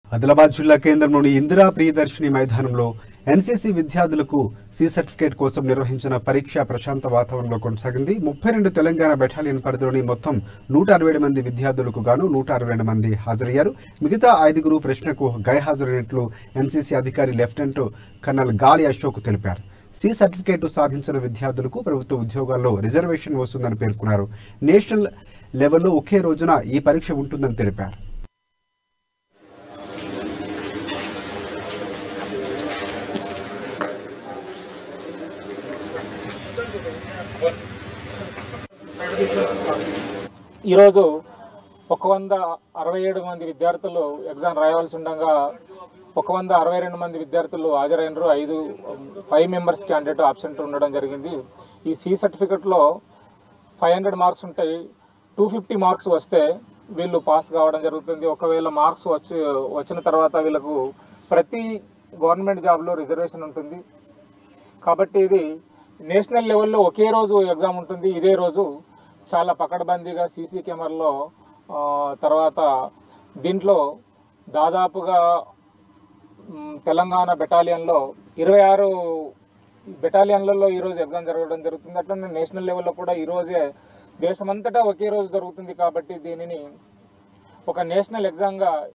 ఆదిలాబాద్ జిల్లా కేంద్రంలోని ఇందిరా ప్రియదర్శిని మైదానంలో ఎన్సీసీ విద్యార్థులకు సి సర్టిఫికేట్ కోసం నిర్వహించిన పరీక్ష ప్రశాంత వాతావరణంలో కొనసాగింది ముప్పై రెండు తెలంగాణ బెటాలియన్ పరిధిలోని మొత్తం నూట అరవై ఏడు మంది విద్యార్థులకు గాను నూట అరవై ఏడు మంది హాజరయ్యారు మిగతా ఐదుగురు ప్రశ్నకు గైహాజరైనట్లు ఎన్సీసీ అధికారి లెఫ్టినెంట్ కర్నల్ గాలి అశోక్ తెలిపారు సి సర్టిఫికేట్ సాధించిన విద్యార్థులకు ప్రభుత్వ ఉద్యోగాల్లో రిజర్వేషన్ వస్తుందని పేర్కొన్నారు నేషనల్ లెవెల్లో ఒకే రోజున ఈ పరీక్ష ఉంటుందని తెలిపారు ఈరోజు ఒక వంద అరవై ఏడు మంది విద్యార్థులు ఎగ్జామ్ రాయవలసి ఉండగా ఒక వంద అరవై రెండు మంది విద్యార్థులు హాజరైనరు ఐదు ఫైవ్ మెంబర్స్ క్యాండిడేట్ ఆబ్సెంట్ ఉండడం జరిగింది ఈ సి సర్టిఫికెట్లో ఫైవ్ హండ్రెడ్ మార్క్స్ ఉంటాయి టూ ఫిఫ్టీ మార్క్స్ వస్తే వీళ్ళు పాస్ కావడం జరుగుతుంది ఒకవేళ మార్క్స్ వచ్చి వచ్చిన తర్వాత వీళ్ళకు ప్రతి గవర్నమెంట్ జాబ్లో రిజర్వేషన్ ఉంటుంది కాబట్టి ఇది నేషనల్ లెవెల్లో ఒకే రోజు ఎగ్జామ్ ఉంటుంది ఇదే రోజు చాలా పకడ్బందీగా సీసీ కెమెరాలో ఆ, తర్వాత దీంట్లో దాదాపుగా మ్, తెలంగాణ బెటాలియన్లో ఇరవై ఆరు బెటాలియన్లలో ఈరోజు ఎగ్జామ్ జరగడం జరుగుతుంది అట్లనే నేషనల్ లెవెల్లో కూడా ఈరోజే దేశమంతటా ఒకే రోజు జరుగుతుంది కాబట్టి దీనిని ఒక నేషనల్ ఎగ్జామ్గా